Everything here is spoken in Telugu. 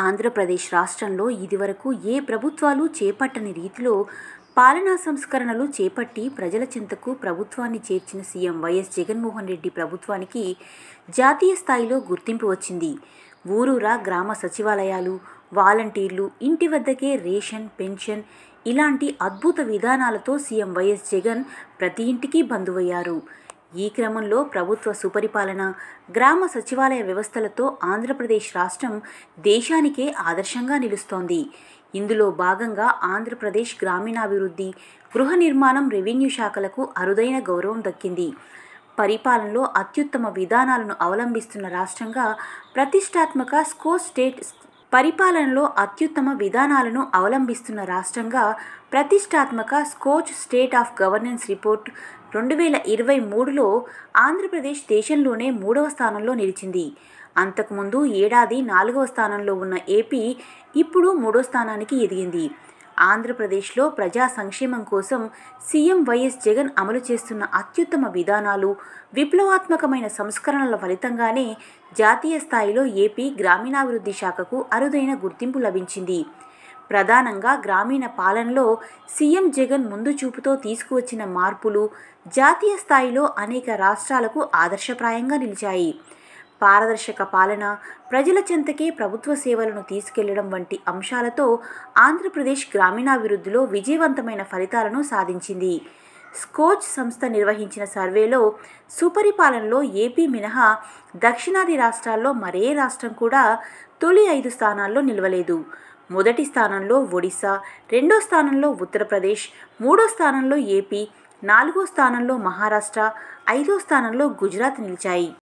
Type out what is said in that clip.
ఆంధ్రప్రదేశ్ రాష్ట్రంలో ఇదివరకు ఏ ప్రభుత్వాలు చేపట్టని రీతిలో పాలనా సంస్కరణలు చేపట్టి ప్రజల చెంతకు ప్రభుత్వాన్ని చేర్చిన సీఎం వైఎస్ జగన్మోహన్ రెడ్డి ప్రభుత్వానికి జాతీయ స్థాయిలో గుర్తింపు వచ్చింది ఊరూరా గ్రామ సచివాలయాలు వాలంటీర్లు ఇంటి వద్దకే రేషన్ పెన్షన్ ఇలాంటి అద్భుత విధానాలతో సీఎం వైఎస్ జగన్ ప్రతి ఇంటికి బంధువయ్యారు ఈ క్రమంలో ప్రభుత్వ సుపరిపాలన గ్రామ సచివాలయ వ్యవస్థలతో ఆంధ్రప్రదేశ్ రాష్ట్రం దేశానికే ఆదర్శంగా నిలుస్తోంది ఇందులో భాగంగా ఆంధ్రప్రదేశ్ గ్రామీణాభివృద్ధి గృహ నిర్మాణం రెవెన్యూ శాఖలకు అరుదైన గౌరవం దక్కింది పరిపాలనలో అత్యుత్తమ విధానాలను అవలంబిస్తున్న రాష్ట్రంగా ప్రతిష్టాత్మక స్కో స్టేట్ పరిపాలనలో అత్యుత్తమ విధానాలను అవలంబిస్తున్న రాష్ట్రంగా ప్రతిష్టాత్మక Skoch state of governance report రెండు వేల ఇరవై మూడులో ఆంధ్రప్రదేశ్ దేశంలోనే మూడవ స్థానంలో నిలిచింది అంతకుముందు ఏడాది నాలుగవ స్థానంలో ఉన్న ఏపీ ఇప్పుడు మూడో స్థానానికి ఎదిగింది ఆంధ్రప్రదేశ్లో ప్రజా సంక్షేమం కోసం సీఎం వైఎస్ జగన్ అమలు చేస్తున్న అత్యుత్తమ విధానాలు విప్లవాత్మకమైన సంస్కరణల ఫలితంగానే జాతీయ స్థాయిలో ఏపీ గ్రామీణాభివృద్ధి శాఖకు అరుదైన గుర్తింపు లభించింది ప్రధానంగా గ్రామీణ పాలనలో సీఎం జగన్ ముందు చూపుతో తీసుకువచ్చిన మార్పులు జాతీయ స్థాయిలో అనేక రాష్ట్రాలకు ఆదర్శప్రాయంగా నిలిచాయి పారదర్శక పాలన ప్రజల చెంతకే ప్రభుత్వ సేవలను తీసుకెళ్లడం వంటి అంశాలతో ఆంధ్రప్రదేశ్ గ్రామీణాభివృద్ధిలో విజయవంతమైన ఫలితాలను సాధించింది స్కోచ్ సంస్థ నిర్వహించిన సర్వేలో సుపరిపాలనలో ఏపీ మినహా దక్షిణాది రాష్ట్రాల్లో మరే రాష్ట్రం కూడా తొలి ఐదు స్థానాల్లో నిలవలేదు మొదటి స్థానంలో ఒడిశా రెండో స్థానంలో ఉత్తరప్రదేశ్ మూడో స్థానంలో ఏపీ నాలుగో స్థానంలో మహారాష్ట్ర ఐదో స్థానంలో గుజరాత్ నిలిచాయి